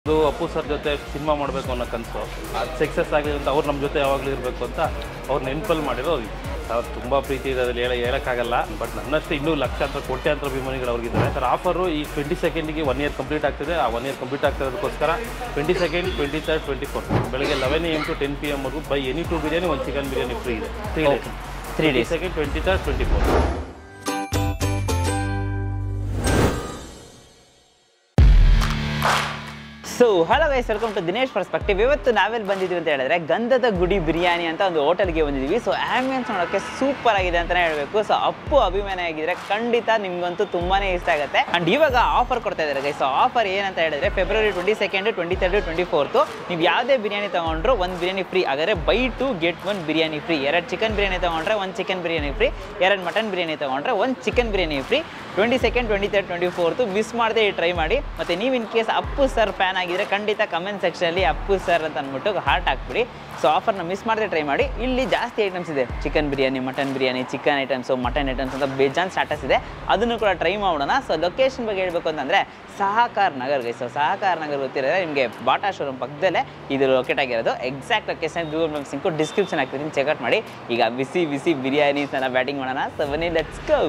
ಅದು ಅಪ್ಪು ಸರ್ ಜೊತೆ ಸಿನಿಮಾ ಮಾಡಬೇಕು ಅನ್ನೋ ಕನಸು ಅದು ಸಕ್ಸಸ್ ಆಗಲಿ ಅಂತ ಅವ್ರು ನಮ್ಮ ಜೊತೆ ಯಾವಾಗಲೂ ಇರಬೇಕು ಅಂತ ಅವ್ರು ನೆನಪಲ್ಲಿ ಮಾಡಿರೋ ಅವ್ರು ತುಂಬ ಪ್ರೀತಿ ಇದೆ ಅದ್ರಲ್ಲಿ ಹೇಳ ಹೇಳೋಕ್ಕಾಗಲ್ಲ ಬಟ್ ನನ್ನಷ್ಟು ಇನ್ನೂ ಲಕ್ಷಾಂತರ ಕೋಟ್ಯಾಂತರ ಅಭಿಮಾನಿಗಳು ಅವ್ರಿಗಿದ್ದಾರೆ ಸರ್ ಆಫರು ಈ ಟ್ವೆಂಟಿ ಸೆಕೆಂಡಿಗೆ ಒನ್ ಇಯರ್ ಕಂಪ್ಲೀಟ್ ಆಗ್ತಿದೆ ಆ ಒನ್ ಇಯರ್ ಕಂಪ್ಲೀಟ್ ಆಗ್ತಿರೋದಕ್ಕೋಸ್ಕರ twenty second twenty third twenty four ಬೆಳಗ್ಗೆ eleven A M to ten P ಎಮ್ವರೆಗೂ ಬೈ ಎನಿ ಟು ಬಿರಿಯಾನಿ ಒಂದು ಚಿಕನ್ ಬಿರಿಯಾನಿ ಫ್ರೀ ಇದೆ three days three twenty days second twenty third twenty four so hello guys welcome to Dinesh perspective ಇವತ್ತು ನಾವೆಲ್ಲಿ ಬಂದಿದ್ವಿ ಅಂತ ಹೇಳಿದ್ರೆ ಗಂಧದ ಗುಡಿ ಬಿರಿಯಾನಿ ಅಂತ ಒಂದು ಹೋಟೆಲ್ಗೆ ಬಂದಿದ್ದೀವಿ ಸೊ ಆಂಬಿಯನ್ಸ್ ನೋಡೋಕ್ಕೆ ಸೂಪರ್ ಆಗಿದೆ ಅಂತಲೇ ಹೇಳಬೇಕು ಸೊ ಅಪ್ಪು ಅಭಿಮಾನಿ ಆಗಿದ್ರೆ ಖಂಡಿತ ನಿಮ್ಗಂತೂ ತುಂಬಾನೇ ಇಷ್ಟ ಆಗುತ್ತೆ ಅಂಡ್ ಇವಾಗ ಆಫರ್ ಕೊಡ್ತಾ ಇದ್ದಾರೆ ಗೈಸ್ ಸೊ ಆಫರ್ ಏನಂತ ಹೇಳಿದ್ರೆ February twenty second twenty third twenty fourth ನೀವು ಯಾವುದೇ ಬಿರಿಯಾನಿ ತಗೊಂಡ್ರು ಒಂದು ಬಿರಿಯಾನಿ ಫ್ರೀ ಹಾಗಾದ್ರೆ buy two get one biryani free ಎರಡು ಚಿಕನ್ ಬಿರಿಯಾನಿ ತಗೊಂಡ್ರೆ ಒಂದು ಚಿಕನ್ ಬಿರಿಯಾನಿ ಫ್ರೀ ಎರಡು ಮಟನ್ ಬಿರಿಯಾನಿ ತಗೊಂಡ್ರೆ ಒಂದು chicken biryani free twenty second twenty third twenty fourth miss ಮಾಡದೆ ಟ್ರೈ ಮಾಡಿ ಮತ್ತು ನೀವು in case Appu sir fan ಆಗಿದ್ರೆ ಖಂಡಿತ ಕಮೆಂಟ್ ಸೆಕ್ಷನಲ್ಲಿ ಅಪ್ಪು ಸರ್ ಅಂತ ಅಂದ್ಬಿಟ್ಟು ಹಾರ್ಟ್ ಹಾಕ್ಬಿಡಿ ಸೊ ಆಫರ್ನ ಮಿಸ್ ಮಾಡದೆ ಟ್ರೈ ಮಾಡಿ ಇಲ್ಲಿ ಜಾಸ್ತಿ ಐಟಮ್ಸ್ ಇದೆ chicken biryani mutton biryani chicken items mutton items ಅಂತ ಬೇಜಾನ್ ಸ್ಟಾಟಸ್ ಇದೆ ಅದನ್ನು ಕೂಡ ಟ್ರೈ ಮಾಡೋಣ ಸೊ ಲೊಕೇಶನ್ ಬಗ್ಗೆ ಹೇಳಬೇಕು ಅಂತಂದರೆ ಸಹಕಾರ್ ನಗರ್ ಗೈಸ್ ಸೊ ಸಹಕಾರ್ ನಗರ್ ಗೊತ್ತಿರೋದ್ರೆ ನಿಮಗೆ ಬಾಟಾ ಶೋರೂಮ್ ಪಕ್ಕದಲ್ಲೇ ಇದು ಲೊಕೇಟ್ ಆಗಿರೋದು ಎಕ್ಸಾಕ್ಟ್ ಲೊಕೇಶನ್ ಗೂಗಲ್ ಮ್ಯಾಪ್ ಸಿಂಕು ಡಿಸ್ಕ್ರಿಪ್ಷನ್ ಹಾಕ್ತೀನಿ ಚೆಕ್ಔಟ್ ಮಾಡಿ ಈಗ ಬಿಸಿ ಬಿಸಿ ಬಿರಿಯಾನೀಸ್ನ ಬ್ಯಾಟಿಂಗ್ ಮಾಡೋಣ ಸೊ ಬನ್ನಿ ಲೆಟ್ಸ್ ಗೋ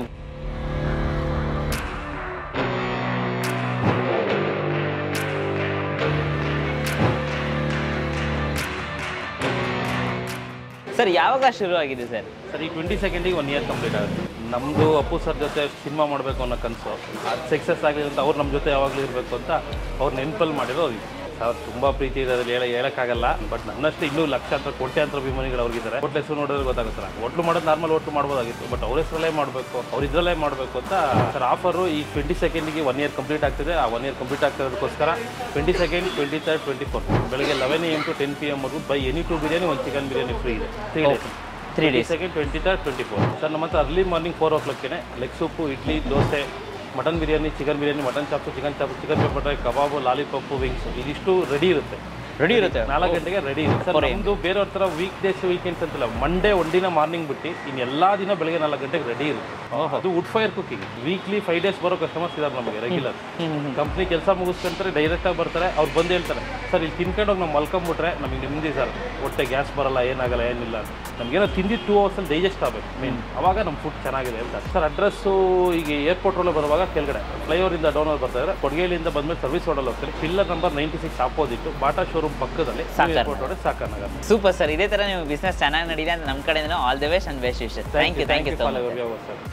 ಸರ್ ಯಾವಾಗ ಶುರು ಆಗಿದೆ ಸರ್ ಸರ್ ಈ ಟ್ವೆಂಟಿ ಸೆಕೆಂಡಿಗೆ ಒನ್ ಇಯರ್ ಕಂಪ್ಲೀಟ್ ಆಗುತ್ತೆ ನಮ್ಮದು ಅಪ್ಪು ಸರ್ ಜೊತೆ ಸಿನಿಮಾ ಮಾಡಬೇಕು ಅನ್ನೋ ಕನಸು ಅದು ಸಕ್ಸಸ್ ಆಗಲಿ ಅಂತ ಅವ್ರು ನಮ್ಮ ಜೊತೆ ಯಾವಾಗಲೂ ಇರಬೇಕು ಅಂತ ಅವ್ರು ನೆನಪಲ್ಲಿ ಮಾಡಿರೋ ಸರ್ ತುಂಬ ಪ್ರೀತಿ ಇದೆ ಅದ್ರಲ್ಲಿ ಹೇಳ ಹೇಳೋಕ್ಕಾಗಲ್ಲ ಬಟ್ ನನ್ನಷ್ಟು ಇನ್ನೂ ಲಕ್ಷಾಂತರ ಕೋಟ್ಯಾಂತರ ಅಭಿಮಾನಿಗಳು ಅವ್ರಿಗಿದ್ದಾರೆ ಹೋಟ್ಲ್ ಹೆಸರು ನೋಡಿದ್ರೆ ಗೊತ್ತಾಗುತ್ತೆ ಹೋಟ್ಲು ಮಾಡೋದು ನಾರ್ಮಲ್ ಹೋಟ್ಲು ಮಾಡ್ಬೋದಾಗಿತ್ತು ಬಟ್ ಅವ್ರ ಹೆಸರಲ್ಲೇ ಮಾಡಬೇಕು ಅವ್ರ ಇದ್ರಲ್ಲೇ ಮಾಡಬೇಕು ಅಂತ ಸರ್ ಆಫರು ಈ ಟ್ವೆಂಟಿ ಸೆಕೆಂಡಿಗೆ ಒನ್ ಇಯರ್ ಕಂಪ್ಲೀಟ್ ಆಗ್ತಿದೆ ಆ ಒನ್ ಇಯರ್ ಕಂಪ್ಲೀಟ್ ಆಗ್ತಿರೋದಕ್ಕೋಸ್ಕರ twenty second twenty third twenty four ಬೆಳಗ್ಗೆ eleven A M to ten P ಎಮ್ವರೆಗೂ ಬೈ ಎನಿ ಟು ಬಿರಿಯಾನಿ ಒಂದು ಚಿಕನ್ ಬಿರಿಯಾನಿ ಫ್ರೀ ಇದೆ three days three twenty days second twenty third twenty four sir ನಮ್ಮ ಹತ್ರ early morning four ಓ ಕ್ಲಾಕ್ಗೆ leg soup idli dosa mutton biryani chicken biryani mutton chop chicken ಚಾಪು chicken pepper dry kebab lollipop wings ಇದಿಷ್ಟು ready ಇರುತ್ತೆ ready ಇರುತ್ತೆ ನಾಲ್ಕು ಗಂಟೆಗೆ ರೆಡಿ ಇರುತ್ತೆ ಸರ್ For ನಮ್ಮದು ಬೇರೆಯವ್ರ ಥರ ವೀಕ್ ಡೇಸ್ ವೀಕೆಂಡ್ಸ್ ಅಂತಿಲ್ಲ ಮಂಡೇ ಒಂದಿನ ಮಾರ್ನಿಂಗ್ ಬಿಟ್ಟು ಇನ್ನು ಎಲ್ಲ ದಿನ ಬೆಳಗ್ಗೆ ನಾಲ್ಕು ಗಂಟೆಗೆ ರೆಡಿ ಇರುತ್ತೆ ಅದು wood fire cooking weekly five days ಬರೋ ಕಸ್ಟಮರ್ಸ್ ಇದ್ದಾರೆ ನಮಗೆ ರೆಗ್ಯುಲರ್ ಕಂಪ್ನಿ ಕೆಲಸ ಮುಗಿಸ್ಕೊಂತಾರೆ ಡೈರೆಕ್ಟಾಗಿ ಬರ್ತಾರೆ ಅವ್ರು ಬಂದು ಹೇಳ್ತಾರೆ ಸರ್ ಇಲ್ಲಿ ತಿನ್ಕೊಂಡು ಹೋಗಿ ನಾವು ಮಲ್ಕೊಂಬಿಟ್ರೆ ನಮಗೆ ನೆಮ್ಮದಿ ಸರ್ ಹೊಟ್ಟೆ ಗ್ಯಾಸ್ ಬರಲ್ಲ ಏನಾಗಲ್ಲ ಏನಿಲ್ಲ ನಮಗೇನೋ ತಿಂದಿದ್ದು ಟೂ ಅವರ್ಸಲ್ಲಿ ಡೈಜೆಸ್ಟ್ ಆಗಬೇಕು ಮೇನ್ ಅವಾಗ ನಮ್ಮ ಫುಡ್ ಚೆನ್ನಾಗಿದೆ ಅಂತ ಸರ್ ಅಡ್ರೆಸ್ಸು ಈಗ ಏರ್ಪೋರ್ಟ್ ರೋಡ್ ಬರುವಾಗ ಕೆಳಗಡೆ ಫ್ಲೈಓವರಿಂದ ಡೌನ್ ಅವ್ರು ಬರ್ತಾ ಇದ್ದಾರೆ ಕೊಡಗೇಲಿಂದ ಬಂದ್ಮೇಲೆ ಸರ್ವಿಸ್ ರೋಡಲ್ಲಿ ಹೋಗ್ತಾರೆ pillar number ninety six opposite Bata showroom ಪಕ್ಕದಲ್ಲಿ ಸಾಕರ್ ಏರ್ಪೋರ್ಟ್ ರೋಡ್ ಸಾಕನಗರ ಸೂಪರ್ ಸರ್ ಇದೇ ತರ ನೀವು ಬಿಸ್ನೆಸ್ ಚೆನ್ನಾಗಿ ನಡೀಲಿ ಅಂತ ನಮ್ಮ ಕಡೆಯಿಂದ all the ways and best wishes thank you thank you so much sir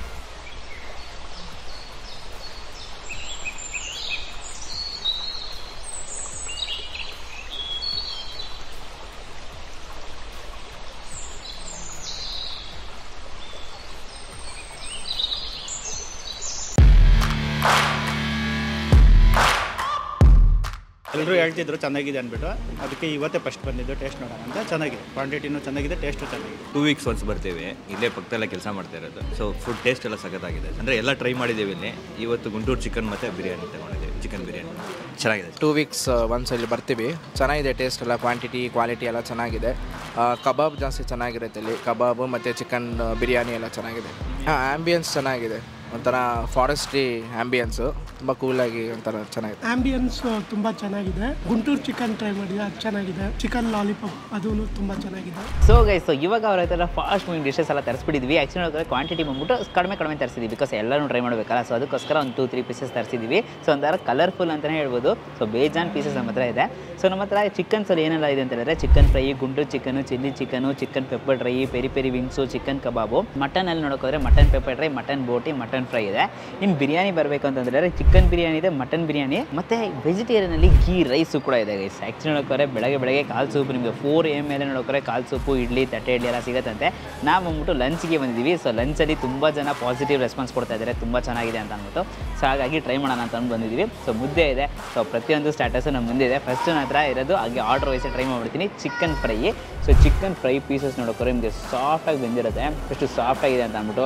ಎಲ್ಲರೂ ಹೇಳ್ತಿದ್ರು ಚೆನ್ನಾಗಿದೆ ಅಂದ್ಬಿಟ್ಟು ಅದಕ್ಕೆ ಇವತ್ತೇ ಫಸ್ಟ್ ಬಂದಿದ್ದು ಟೇಸ್ಟ್ ನೋಡೋಣ ಅಂತ ಚೆನ್ನಾಗಿದೆ ಕ್ವಾಂಟಿಟಿನೂ ಚೆನ್ನಾಗಿದೆ ಟೇಸ್ಟು ಚೆನ್ನಾಗಿದೆ ಟೂ ವೀಕ್ಸ್ ಒನ್ಸ್ ಬರ್ತೀವಿ ಇಲ್ಲೇ ಪಕ್ಕದಲ್ಲೇ ಕೆಲಸ ಮಾಡ್ತಾ ಇರೋದು ಸೊ ಫುಡ್ ಟೇಸ್ಟ್ ಎಲ್ಲ ಸಖತ್ತಾಗಿದೆ ಅಂದರೆ ಎಲ್ಲ ಟ್ರೈ ಮಾಡಿದ್ದೀವಿ ಇಲ್ಲಿ ಇವತ್ತು ಗುಂಟೂರು ಚಿಕನ್ ಮತ್ತು ಬಿರಿಯಾನಿ ತಗೊಂಡಿದ್ದೀವಿ ಚಿಕನ್ ಬಿರಿಯಾನಿ ಚೆನ್ನಾಗಿದೆ ಟೂ ವೀಕ್ಸ್ ಒನ್ಸ್ ಇಲ್ಲಿ ಬರ್ತೀವಿ ಚೆನ್ನಾಗಿದೆ ಟೇಸ್ಟ್ ಎಲ್ಲ ಕ್ವಾಂಟಿಟಿ ಕ್ವಾಲಿಟಿ ಎಲ್ಲ ಚೆನ್ನಾಗಿದೆ ಆ, ಕಬಾಬ್ ಜಾಸ್ತಿ ಚೆನ್ನಾಗಿರುತ್ತೆ ಇಲ್ಲಿ ಕಬಾಬು ಮತ್ತು ಚಿಕನ್ ಬಿರಿಯಾನಿ ಎಲ್ಲ ಚೆನ್ನಾಗಿದೆ ಹಾಂ ಆ್ಯಂಬಿಯನ್ಸ್ ಚೆನ್ನಾಗಿದೆ ಒಂಥರ ಫಾರೆಸ್ಟ್ರಿ ಆ್ಯಂಬಿಯನ್ಸು ತುಂಬ ಕೂಲಾಗಿ ಒಂಥರ ಚೆನ್ನಾಗಿದೆ ಆಂಬಿಯನ್ಸ್ ತುಂಬ ಚೆನ್ನಾಗಿದೆ ಗುಂಟೂರು ಚಿಕನ್ ಟ್ರೈ ಮಾಡಿದೆ ಅದು ಚೆನ್ನಾಗಿದೆ ಚಿಕನ್ ಲಾಲಿಪಾಪ್ ಅದೂ ತುಂಬ ಚೆನ್ನಾಗಿದೆ ಸೊ ಗೈಸ್ ಸೊ ಇವಾಗ ಅವ್ರ ಹತ್ರ ಫಾಸ್ಟ್ ಮೂವಿಂಗ್ ಡಿಶಸ್ ಎಲ್ಲ ತರಿಸ್ಬಿಟ್ಟಿದ್ವಿ ಆ್ಯಕ್ಚುಲಿ ನೋಡಿದ್ರೆ ಕ್ವಾಂಟಿಟಿ ಬಂದ್ಬಿಟ್ಟು ಕಡಿಮೆ ಕಡಿಮೆ ತರಿಸಿದ್ವಿ ಬಿಕಾಸ್ ಎಲ್ಲರೂ ಟ್ರೈ ಮಾಡಬೇಕಲ್ಲ ಸೊ ಅದಕ್ಕೋಸ್ಕರ ಒಂದು ಟೂ ತ್ರೀ ಪೀಸಸ್ ತರಿಸಿದ್ವಿ ಸೊ ಒಂಥರ ಕಲರ್ಫುಲ್ ಅಂತಲೇ ಹೇಳ್ಬೋದು ಸೊ ಬೇಜಾನ್ ಪೀಸಸ್ ನಮ್ಮ ಹತ್ರ ಇದೆ ಸೊ ನಮ್ಮ ಹತ್ರ ಚಿಕನ್ಸಲ್ಲಿ ಏನೆಲ್ಲ ಇದೆ ಅಂತ ಹೇಳಿದ್ರೆ chicken fry Guntur chicken chilli chicken chicken pepper dry peri peri wings chicken kebab ಮಟನಲ್ಲಿ ನೋಡೋಕೋದ್ರೆ ಮಟನ್ ಪೆಪ್ಪರ್ ಡ್ರೈ ಮಟನ್ ಬೋಟಿ ಮಟನ್ ಫ್ರೈ ಇದೆ ಇನ್ನು ಬಿರಿಯಾನಿ ಬರಬೇಕು ಅಂತಂದರೆ ಚಿಕನ್ ಬಿರಿಯಾನಿ ಇದೆ ಮಟನ್ ಬಿರಿಯಾನಿ ಮತ್ತು ವೆಜಿಟೇರಿಯನಲ್ಲಿ ಗೀ ರೈಸು ಕೂಡ ಇದೆ ಗೈಸ್ ಆ್ಯಕ್ಚುಲಿ ನೋಡೋಕೋರೆ ಬೆಳಗ್ಗೆ ಬೆಳಗ್ಗೆ ಕಾಲು ಸೂಪು ನಿಮಗೆ ಫೋರ್ ಎ ಮೇಲೆ ನೋಡೋಕೋರೆ ಕಾಲು ಸೂಪು ಇಡ್ಲಿ ತಟ್ಟೆ ಇಡ್ಲಿ ಎಲ್ಲ ಸಿಗುತ್ತಂತೆ ನಾವು ಬಂದ್ಬಿಟ್ಟು ಲಂಚ್ಗೆ ಬಂದಿದ್ದೀವಿ ಸೊ ಲಂಚಲ್ಲಿ ತುಂಬ ಜನ ಪಾಸಿಟಿವ್ ರೆಸ್ಪಾನ್ಸ್ ಕೊಡ್ತಾ ಇದ್ದಾರೆ ತುಂಬ ಚೆನ್ನಾಗಿದೆ ಅಂತ ಅಂದ್ಬಿಟ್ಟು ಸೊ ಹಾಗಾಗಿ ಟ್ರೈ ಮಾಡೋಣ ಅಂತ ಅಂದು ಬಂದಿದ್ದೀವಿ ಸೊ ಮುದ್ದೆ ಇದೆ ಸೊ ಪ್ರತಿಯೊಂದು ಸ್ಟಾಟಸು ನಮ್ಮ ಮುಂದೆ ಇದೆ ಫಸ್ಟ್ ನನ್ನ ಹತ್ರ ಇರೋದು ಹಾಗೆ ಆರ್ಡರ್ ವೈಸೇ ಟ್ರೈ ಮಾಡ್ಬಿಡ್ತೀನಿ chicken fry so chicken fry pieces ನೋಡೋಕೋರೆ ನಿಮಗೆ ಸಾಫ್ಟಾಗಿ ಬೆಂದಿರುತ್ತೆ ಎಷ್ಟು ಸಾಫ್ಟಾಗಿದೆ ಅಂತ ಅಂದ್ಬಿಟ್ಟು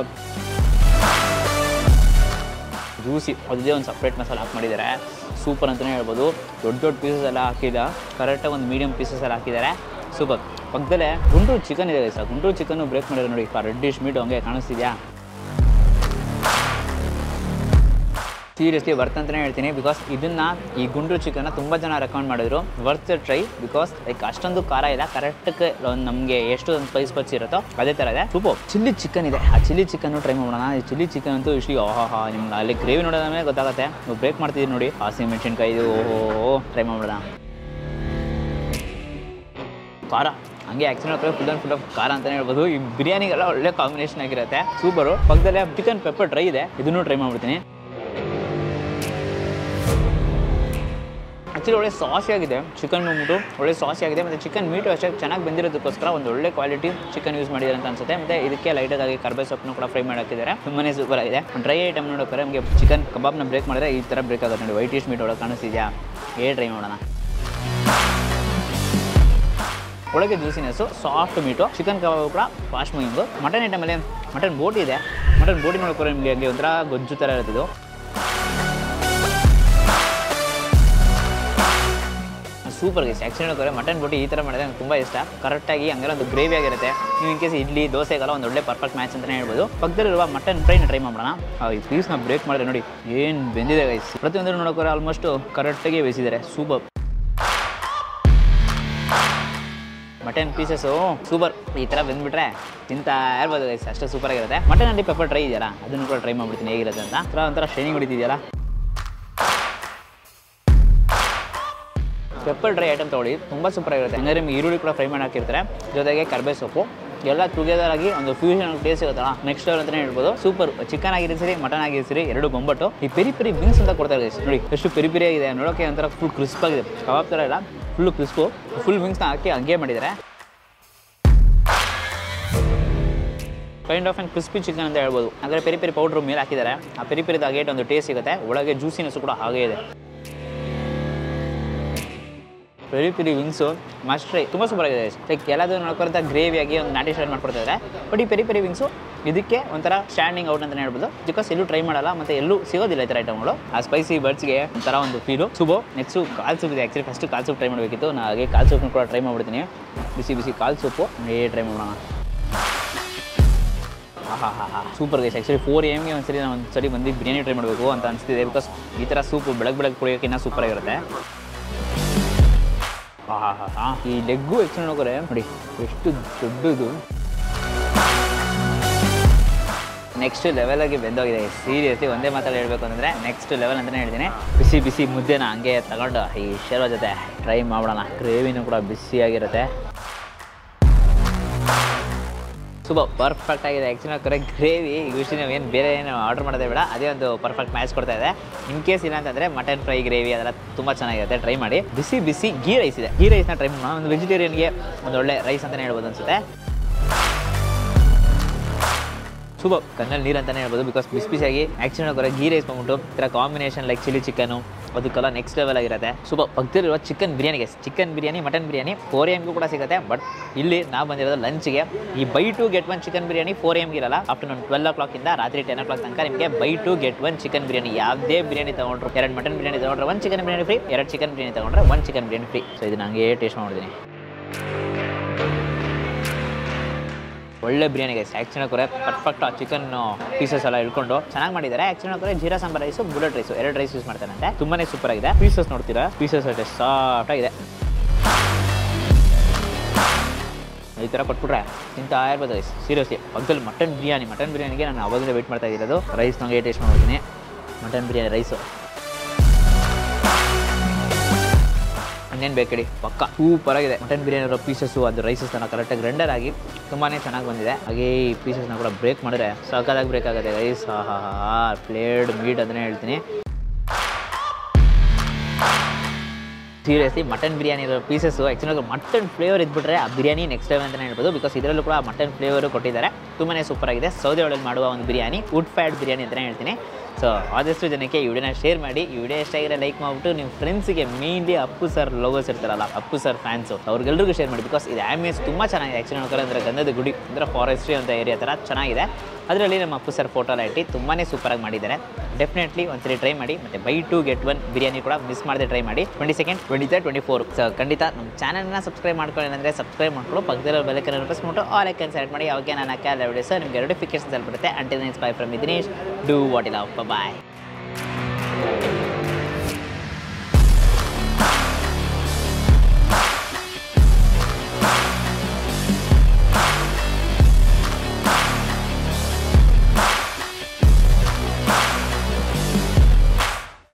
ಜ್ಯೂಸಿ ಅದೇ ಒಂದು ಸಪ್ರೇಟ್ ಮಸಾಲ ಹಾಕಿ ಮಾಡಿದ್ದಾರೆ ಸೂಪರ್ ಅಂತಲೇ ಹೇಳ್ಬೋದು ದೊಡ್ಡ ದೊಡ್ಡ ಪೀಸಸ್ ಎಲ್ಲ ಹಾಕಿಲ್ಲ ಕರೆಕ್ಟಾಗಿ ಒಂದು ಮೀಡಿಯಮ್ ಪೀಸಸ್ ಎಲ್ಲ ಹಾಕಿದ್ದಾರೆ ಸೂಪರ್ ಪಕ್ಕದಲ್ಲೇ ಗುಂಟೂರು ಚಿಕನ್ ಇದೆ ಸರ್ ಗುಂಟೂರು ಚಿಕನ್ನು ಬ್ರೇಕ್ ಮಾಡಿದ್ರೆ ನೋಡಿ ರೆಡ್ಡಿಶ್ ಮೀಟ್ ಹಂಗೆ ಕಾಣಿಸ್ತಿದ್ಯಾ ಸೀರಿಯಸ್ಲಿ ವರ್ತ್ ಅಂತಲೇ ಹೇಳ್ತೀನಿ ಬಿಕಾಸ್ ಇದನ್ನ ಈ ಗುಂಡು ಚಿಕನ್ನ ತುಂಬ ಜನ ರೆಕಮೆಂಡ್ ಮಾಡಿದ್ರು ವರ್ತ್ ಟ್ರೈ ಬಿಕಾಸ್ ಲೈಕ್ ಅಷ್ಟೊಂದು ಖಾರ ಇಲ್ಲ ಕರೆಕ್ಟ್ಗೆ ಒಂದು ನಮಗೆ ಎಷ್ಟು ಒಂದು ಸ್ಪೈಸ್ ಬಚ್ ಇರುತ್ತೋ ಅದೇ ಥರ ಇದೆ ಸೂಪರ್ ಚಿಲ್ಲಿ ಚಿಕನ್ ಇದೆ ಆ ಚಿಲ್ಲಿ ಚಿಕನ್ನು ಟ್ರೈ ಮಾಡೋಣ ಈ ಚಿಲ್ಲಿ ಚಿಕನ್ ಅಂತೂ ಇಷ್ಟು ಆಹಾ ನಿಮ್ಗೆ ಅಲ್ಲಿ ಗ್ರೇವಿ ನೋಡೋದೇ ಗೊತ್ತಾಗುತ್ತೆ ನೀವು ಬ್ರೇಕ್ ಮಾಡ್ತಿದ್ದೀರಿ ನೋಡಿ ಹಸಿ ಮೆಣಸಿನ್ಕಾಯಿ ಇದು ಓಹೋ ಟ್ರೈ ಮಾಡೋಣ ಖಾರ ಹಂಗೆ actually full and full of ಖಾರ ಅಂತಲೇ ಹೇಳ್ಬೋದು ಈ ಬಿರಿಯಾನಿಗೆಲ್ಲ ಒಳ್ಳೆ ಕಾಂಬಿನೇಷನ್ ಆಗಿರುತ್ತೆ ಸೂಪರು ಪಕ್ಕದಲ್ಲೇ ಚಿಕನ್ ಪೆಪ್ಪರ್ ಡ್ರೈ ಇದೆ ಇದನ್ನು ಟ್ರೈ ಮಾಡ್ಬಿಡ್ತೀನಿ ಆ್ಯಕ್ಚುಲಿ ಒಳ್ಳೆ ಸಾಸಿ ಆಗಿದೆ ಚಿಕನ್ ಬಂದ್ಬಿಟ್ಟು ಒಳ್ಳೆ ಸಾಸಿ ಆಗಿದೆ ಮತ್ತು ಚಿಕನ್ ಮೀಟು ಅಷ್ಟೇ ಚೆನ್ನಾಗಿ ಬಂದಿರೋದಕ್ಕೋಸ್ಕರ ಒಂದು ಒಳ್ಳೆ ಕ್ವಾಲಿಟಿ ಚಿಕನ್ ಯೂಸ್ ಮಾಡಿದ್ದಾರೆ ಅಂತ ಅನ್ಸುತ್ತೆ ಮತ್ತು ಇದಕ್ಕೆ ಲೈಟಾಗಿ ಕರ್ಬೇ ಸೊಪ್ಪನ್ನು ಕೂಡ ಫ್ರೈ ಮಾಡಿ ಹಾಕಿದ್ದಾರೆ ತುಂಬನೇ ಸೂಪರ್ ಆಗಿದೆ ಡ್ರೈ ಐಟಮ್ ನೋಡೋಕೆ ನಮಗೆ ಚಿಕನ್ ಕಬಾಬ್ನ ಬ್ರೇಕ್ ಮಾಡಿದ್ರೆ ಈ ಥರ ಬ್ರೇಕ್ ಆಗುತ್ತೆ ನೋಡಿ ವೈಟ್ ಇಸ್ಟ್ ಮೀಟ್ ಒಳಗೆ ಕಾಣಿಸ್ತಿದ್ಯಾ ಏ ಟ್ರೈ ಮಾಡೋಣ ಒಳಗೆ juiciness soft meat chicken kebab ಕೂಡ ಫಾಸ್ಟ್ ಮೂವಿಂಗು ಮಟನ್ ಐಟಮಲ್ಲಿ ಮಟನ್ ಬೋಟಿ ಇದೆ ಮಟನ್ ಬೋಟಿ ನೋಡ್ಕೊಂಡು ನಿಮಗೆ ಹಂಗೆ ಒಂಥರ ಗೊಜ್ಜು ಥರ ಇರ್ತಿದ್ದು ಸೂಪರ್ ಗೈಸ್ ಆ್ಯಕ್ಚುಲಿ ನೋಡಿದ್ರೆ ಮಟನ್ ಬೋಟಿ ಈ ಥರ ಮಾಡಿದ್ರೆ ನಂಗೆ ತುಂಬ ಇಷ್ಟ ಕರೆಕ್ಟಾಗಿ ಹಂಗೆಲ್ಲ ಒಂದು ಗ್ರೇವಿ ಆಗಿರುತ್ತೆ ನೀವು ಇನ್ ಕೇಸ್ ಇಡ್ಲಿ ದೋಸೆಗೆಲ್ಲ ಒಂದು ಒಳ್ಳೆ ಪರ್ಫೆಕ್ಟ್ ಮ್ಯಾಚ್ ಅಂತಲೇ ಹೇಳ್ಬೋದು ಪಕ್ಕದಲ್ಲಿರುವ ಮಟನ್ ಫ್ರೈನ ಟ್ರೈ ಮಾಡೋಣ ಆ, ಈ ಪೀಸ್ನ ಬ್ರೇಕ್ ಮಾಡಿದ್ರೆ ನೋಡಿ ಏನು ಬೆಂದಿದೆ ಗೈಸ್ ಪ್ರತಿಯೊಂದು ನೋಡೋಕೆ ಆಲ್ಮೋಸ್ಟ್ ಕರೆಕ್ಟಾಗಿ ಬೇಯಿಸಿದ್ದಾರೆ ಸೂಪರ್ ಮಟನ್ ಪೀಸಸ್ಸು ಸೂಪರ್ ಈ ಥರ ಬಂದ್ಬಿಟ್ರೆ ತಿಂತಾ ಇರ್ಬೋದು ಗೈಸ್ ಅಷ್ಟು ಸೂಪರ್ ಆಗಿರುತ್ತೆ ಮಟನಲ್ಲಿ ಪೆಪ್ಪರ್ ಟ್ರೈ ಇದೆಯಲ್ಲ ಅದನ್ನು ಕೂಡ ಟ್ರೈ ಮಾಡ್ಬಿಡ್ತೀನಿ ಹೇಗಿರುತ್ತೆ ಅಂತ ಒಂಥರ ಒಂಥರ ಶೈನಿಂಗ್ ಹೊಡಿತಿದೆಯಲ್ಲ ಪೆಪ್ಪರ್ ಡ್ರೈ ಐಟಮ್ ತೊಗೊಳ್ಳಿ ತುಂಬ ಸೂಪರ್ ಆಗಿರುತ್ತೆ ಹಂಗಾದ್ರೆ ನಿಮ್ಗೆ ಈರುಳ್ಳಿ ಕೂಡ ಫ್ರೈ ಮಾಡಿ ಹಾಕಿರ್ತಾರೆ ಜೊತೆಗೆ ಕರ್ಬೇ ಸೊಪ್ಪು ಎಲ್ಲ ಟುಗೆದರ್ ಆಗಿ ಒಂದು ಫ್ಯೂಷನ್ ಟೇಸ್ಟ್ ಸಿಗುತ್ತಲ್ಲ ನೆಕ್ಸ್ಟ್ ಲೆವೆಲ್ ಅಂತಲೇ ಹೇಳ್ಬೋದು ಸೂಪರ್ ಚಿಕನ್ ಆಗಿರಿ ಸರಿ ಮಟನ್ ಆಗಿರಿ ಸರಿ ಎರಡು ಬೊಂಬಟ್ಟು ಈ ಪೆರಿ ಪೆರಿ ವಿಂಗ್ಸ್ ಅಂತ ಕೊಡ್ತಾರೆ guys. ನೋಡಿ ಎಷ್ಟು ಪೆರಿ ಪೆರಿ ಆಗಿದೆ ನೋಡೋಕೆ ಒಂಥರ ಫುಲ್ ಕ್ರಿಸ್ಪ್ ಆಗಿದೆ ಕಬಾಬ್ ಥರ ಇಲ್ಲ ಫುಲ್ ಕ್ರಿಸ್ಪು ಫುಲ್ ವಿಂಗ್ಸ್ನ ಹಾಕಿ ಹಂಗೆ ಮಾಡಿದ್ದಾರೆ kind of and crispy chicken ಅಂತ ಹೇಳ್ಬೋದು ಅಂದರೆ ಪೆರಿ ಪೆರಿ ಪೌಡ್ರ್ ಮೇಲೆ ಹಾಕಿದ್ದಾರೆ ಆ ಪೆರಿ ಪೆರಿದ ಹಾಗೆ ಒಂದು ಟೇಸ್ಟ್ ಸಿಗುತ್ತೆ ಒಳಗೆ ಜ್ಯೂಸಿನೆಸ್ ಕೂಡ ಹಾಗೆ ಇದೆ peri peri wings must try ತುಂಬ ಸೂಪರ್ ಆಗಿದೆ ಲೈಕ್ ಎಲ್ಲದೂ ನೋಡ್ಕೊಂತ ಗ್ರೇವಿಯಾಗಿ ಒಂದು ನಾಟಿ ಸ್ಟೈಲ್ ಮಾಡ್ಕೊಡ್ತಿದ್ದಾರೆ ಬಟ್ ಈ ಪೆರಿ ಪೆರಿ ವಿಂಗ್ಸು ಇದಕ್ಕೆ ಒಂಥರ ಸ್ಟ್ಯಾಂಡಿಂಗ್ ಔಟ್ ಅಂತಲೇ ಹೇಳ್ಬೋದು ಬಿಕಾಸ್ ಎಲ್ಲೂ ಟ್ರೈ ಮಾಡಲ್ಲ ಮತ್ತು ಎಲ್ಲೂ ಸಿಗೋದಿಲ್ಲ ಈ ಥರ ಐಟಮ್ಗಳು ಆ ಸ್ಪೈಸಿ ಬರ್ಡ್ಸ್ಗೆ ಒಂಥರ ಒಂದು ಫೀಲು ಸುಬೋ ನೆಕ್ಸ್ಟು ಕಾಲ್ ಸೂಪ್ ಇದೆ ಆ್ಯಕ್ಚುಲಿ ಫಸ್ಟ್ ಕಾಲ್ ಸೂಪ್ ಟ್ರೈ ಮಾಡಬೇಕಿತ್ತು ನಾನು ಹಾಗೆ ಕಾಲ್ ಸೂಪ್ನ ಕೂಡ ಟ್ರೈ ಮಾಡ್ಬಿಡ್ತೀನಿ ಬಿಸಿ ಬಿಸಿ ಕಾಲ್ ಸೂಪು ಹೇ ಟ್ರೈ ಮಾಡೋಣ ಹಾ ಹಾ ಹಾ ಸೂಪರ್ ಗೈಸ್ ಆ್ಯಕ್ಚುಲಿ ಫೋರ್ ಎಮ್ಗೆ ಒಂದ್ಸರಿ ನಾನು ಒಂದು ಸರಿ ಬಂದು ಬಿರಿಯಾನಿ ಟ್ರೈ ಮಾಡಬೇಕು ಅಂತ ಅನಿಸ್ತಿದೆ ಬಿಕಾಸ್ ಈ ಥರ ಸೂಪು ಬೆಳಗ್ಗೆ ಬೆಳಗ್ಗೆ ಕುಡಿಯೋಕೆ ಇನ್ನೂ ಸೂಪರ್ ಆಗಿರುತ್ತೆ ಹಾ ಹಾ ಹಾ ಹಾ ಈ ಲೆಗ್ಗು ಆ್ಯಕ್ಚುಲಿ ನೋಡಿದ್ರೆ ನೋಡಿ ಎಷ್ಟು ದೊಡ್ಡದು ನೆಕ್ಸ್ಟ್ ಲೆವೆಲಾಗಿ ಬೆಂದೋಗಿದೆ ಸೀರಿಯಸ್ಲಿ ಒಂದೇ ಮಾತಲ್ಲಿ ಹೇಳಬೇಕು ಅಂತಂದರೆ ನೆಕ್ಸ್ಟ್ ಲೆವೆಲ್ ಅಂತಲೇ ಹೇಳ್ತೀನಿ ಬಿಸಿ ಬಿಸಿ ಮುದ್ದೆನ ಹಂಗೆ ತಗೊಂಡು ಈ ಶೇರ್ವ ಜೊತೆ ಟ್ರೈ ಮಾಡೋಣ ಗ್ರೇವಿನೂ ಕೂಡ ಬಿಸಿಯಾಗಿರುತ್ತೆ ತುಂಬ ಪರ್ಫೆಕ್ಟ್ ಆಗಿದೆ ಆ್ಯಕ್ಚುಲಿ ಕರೆಕ್ಟ್ ಗ್ರೇವಿ ಯೂಶ್ವಲಿ ನಾವು ಏನು ಬೇರೆ ಏನು ಆರ್ಡರ್ ಮಾಡೋದೇ ಬೇಡ ಅದೇ ಒಂದು ಪರ್ಫೆಕ್ಟ್ ಮ್ಯಾಚ್ ಕೊಡ್ತಾ ಇದೆ ಇನ್ ಕೇಸ್ ಇಲ್ಲ ಅಂತಂದರೆ ಮಟನ್ ಫ್ರೈ ಗ್ರೇವಿ ಅದೆಲ್ಲ ತುಂಬ ಚೆನ್ನಾಗಿರುತ್ತೆ ಟ್ರೈ ಮಾಡಿ ಬಿಸಿ ಬಿಸಿ ಗೀ ರೈಸ್ ಇದೆ ಗೀ ರೈಸ್ನ ಟ್ರೈ ಮಾಡೋಣ ಒಂದು ವೆಜಿಟೇರಿಯನ್ಗೆ ಒಂದು ಒಳ್ಳೆ ರೈಸ್ ಅಂತಲೇ ಹೇಳ್ಬೋದು ಅನ್ಸುತ್ತೆ ಸೂಪರ್ ಕಣ್ಣಲ್ಲಿ ನೀರು ಅಂತಲೇ ಹೇಳ್ಬೋದು ಬಿಕಾಸ್ ಬಿಸಿ ಬಿಸಿಯಾಗಿ ಆ್ಯಕ್ಚುಲಿ ನಾವು ಗೀ ರೈಸ್ ಬಂದ್ಬಿಟ್ಟು ಈ ಥರ ಕಾಂಬಿನೇಷನ್ ಲೈಕ್ ಚಿಲ್ಲಿ ಚಿಕನು ಅದಕ್ಕೆಲ್ಲ ನೆಕ್ಸ್ಟ್ ಲೆವೆಲ್ ಆಗಿರುತ್ತೆ ಸೂಪರ್ ಪಕ್ಕದಲ್ಲಿರುವ ಚಿಕನ್ ಬಿರಿಯಾನಿಗೆ chicken biryani mutton biryani four ಎಮ್ಗೂ ಕೂಡ ಸಿಗುತ್ತೆ ಬಟ್ ಇಲ್ಲಿ ನಾವು ಬಂದಿರೋದು ಲಂಚ್ಗೆ ಈ buy two get one chicken biryani four ಎಮ್ಗೆ ಇರಲ್ಲ ಆಫ್ಟರ್ನೂನ್ ಟ್ವೆಲ್ ಓ ಕ್ಲಾಕಿಂದ ರಾತ್ರಿ ಟೆನ್ ಓ ಕ್ಲಾಕ್ ತನಕ ನಿಮಗೆ buy two get one chicken biryani ಯಾವುದೇ ಬಿರಿಯಾನಿ ತಗೊಂಡ್ರು ಎರಡು ಮಟನ್ ಬಿರಿಯಾನಿ ತಗೊಂಡ್ರೆ ಒಂದು ಚಿಕನ್ ಬಿರಿಯಾನಿ ಫ್ರೀ ಎರಡು ಚಿಕನ್ ಬಿರಿಯಾನಿ ತಗೊಂಡ್ರೆ ಒಂದು ಚಿಕನ್ ಬಿರಿಯಾನಿ ಫ್ರೀ ಸೊ ಇದನ್ನ ಹಂಗೆ ಟೇಸ್ಟ್ ಮಾಡಿದ್ದೀನಿ ಒಳ್ಳೆ ಬಿರಿಯಾನಿ ಗೈಸ್ ಆ್ಯಕ್ಚುಲಿ ಕೂಡ ಪರ್ಫೆಕ್ಟ್ ಆ ಚಿಕನ್ ಪೀಸಸ್ ಎಲ್ಲ ಇಳ್ಕೊಂಡು ಚೆನ್ನಾಗಿ ಮಾಡಿದ್ದಾರೆ ಆ್ಯಕ್ಚುಲಿ ಕೂಡ ಜೀರಾ ಸಾಂಬಾರ್ ರೈಸು ಬುಲೆಟ್ ರೈಸು ಎರಡು ರೈಸ್ ಯೂಸ್ ಮಾಡ್ತಾರಂತೆ ತುಂಬಾನೇ ಸೂಪರ್ ಆಗಿದೆ ಪೀಸಸ್ ನೋಡ್ತೀರಾ ಪೀಸಸ್ ಅಷ್ಟೇ ಸಾಫ್ಟ್ ಆಗಿದೆ ಈ ಥರ ಕೊಟ್ಬಿಟ್ರೆ ತಿಂತಾ ಇರ್ಬೋದು ರೈಸ್ ಸೀರಿಯಸ್ಲಿ ಪಕ್ಕದಲ್ಲಿ ಮಟನ್ ಬಿರಿಯಾನಿ ಮಟನ್ ಬಿರಿಯಾನಿಗೆ ನಾನು ಅವಾಗಲೇ ವೆಯ್ಟ್ ಮಾಡ್ತಾ ಇರೋದು ರೈಸ್ ನನಗೆ ಟೇಸ್ಟ್ ಮಾಡ್ತೀನಿ ಮಟನ್ ಬಿರಿಯಾನಿ ರೈಸು ಇನ್ನೇನು ಬೇಕಡಿ ಪಕ್ಕ ಸೂಪರ್ ಆಗಿದೆ ಮಟನ್ ಬಿರಿಯಾನಿ ಇರೋ ಪೀಸಸ್ಸು ಅದು ರೈಸಸ್ನ ಕರೆಕ್ಟಾಗಿ ಗ್ರೈಂಡರ್ ಆಗಿ ತುಂಬಾ ಚೆನ್ನಾಗಿ ಬಂದಿದೆ ಹಾಗೆ ಈ ಪೀಸಸ್ನ ಕೂಡ ಬ್ರೇಕ್ ಮಾಡಿದ್ರೆ ಸಕ್ಕದಾಗಿ ಬ್ರೇಕ್ ಆಗುತ್ತೆ ರೈಸ್ ಹಾ ಹಾ ಪ್ಲೇಡ್ ಮೀಟ್ ಅದನ್ನೇ ಹೇಳ್ತೀನಿ ಸೀರಿಯಸ್ಲಿ ಮಟನ್ ಬಿರಿಯಾನಿ ಇರೋ ಪೀಸಸ್ಸು ಆ್ಯಕ್ಚುಲಿ ಮಟನ್ ಫ್ಲೇವರ್ ಇದ್ಬಿಟ್ರೆ ಆ ಬಿರಿಯಾನಿ ನೆಕ್ಸ್ಟ್ ಲೆವೆಲ್ ಅಂತಲೇ ಹೇಳ್ಬೋದು ಬಿಕಾಸ್ ಇದರಲ್ಲೂ ಕೂಡ ಮಟನ್ ಫ್ಲೇವರು ಕೊಟ್ಟಿದ್ದಾರೆ ತುಂಬಾ ಸೂಪರ್ ಆಗಿದೆ ಸೌದೆ ಒಳಗೆ ಮಾಡುವ ಒಂದು ಬಿರಿಯಾನಿ ವುಡ್ ಫ್ಯಾಟ್ ಬಿರಿಯಾನಿ ಅಂತಲೇ ಹೇಳ್ತೀನಿ ಸೊ ಆದಷ್ಟು ಜನಕ್ಕೆ ಈ ವಿಡಿಯೋನ ಶೇರ್ ಮಾಡಿ ಈ ವಿಡಿಯೋ ಎಷ್ಟಾಗಿರೋ ಲೈಕ್ ಮಾಡಿಬಿಟ್ಟು ನಿಮ್ಮ ಫ್ರೆಂಡ್ಸಿಗೆ ಮೇನ್ಲಿ ಅಪ್ಪು ಸರ್ ಲವರ್ಸ್ ಇರ್ತಾರಲ್ಲ ಅಪ್ಪು ಸರ್ ಫ್ಯಾನ್ಸು ಅವ್ರಿಗೆಲ್ರಿಗೂ ಶೇರ್ ಮಾಡಿ ಬಿಕಾಸ್ ಇದು ಆ್ಯಮಿಯನ್ಸ್ ತುಂಬ ಚೆನ್ನಾಗಿದೆ ಆ್ಯಕ್ಚುಲಿ ನೋಡ್ತಾರೆ ಅಂದರೆ ಗಂಧದ ಗುಡಿ ಅಂದರೆ ಫಾರೆಸ್ಟ್ರಿ ಅಂತ ಏರಿಯಾ ಥರ ಚೆನ್ನಾಗಿದೆ ಅದರಲ್ಲಿ ನಮ್ಮ ಅಪ್ಪು ಸರ್ ಫೋಟೋ ಎಲ್ಲ ಇಟ್ಟು ತುಂಬಾ ಸೂಪರಾಗಿ ಮಾಡಿದ್ದಾರೆ ಡೆಫಿನೆಟ್ಲಿ ಒಂದ್ಸರಿ ಟ್ರೈ ಮಾಡಿ ಮತ್ತು buy two get one biryani ಕೂಡ ಮಿಸ್ ಮಾಡದೆ ಟ್ರೈ ಮಾಡಿ twenty second twenty third twenty four so ಖಂಡಿತ ನಮ್ಮ ಚಾನಲ್ನ ಸಬ್ಸ್ಕ್ರೈಬ್ ಮಾಡ್ಕೊಳ್ಳಿ ಅಂದರೆ ಸಬ್ಸ್ಕ್ರೈಬ್ ಮಾಡ್ಕೊಳ್ಳೋ ಪಕ್ಕದಲ್ಲಿರೋ ಬೆಲಕನ್ನು ಪ್ರೆಸ್ ಮಾಡಿಬಿಟ್ಟು ಆಲ್ ಐಕನ್ ಸೆಲೆಕ್ಟ್ ಮಾಡಿ ಅವಾಗ ನಾನು ಹಾಕಿ ಎಲ್ಲ ವಿಡಿಯೋಸ್ ನಿಮಗೆ ನೋಟಿಫಿಕೇಶನ್ಸ್ ಅಲ್ಲಿ ಬರುತ್ತೆ until next bye from Dinesh do what ಇಲ್ಲ ಬಾಯ್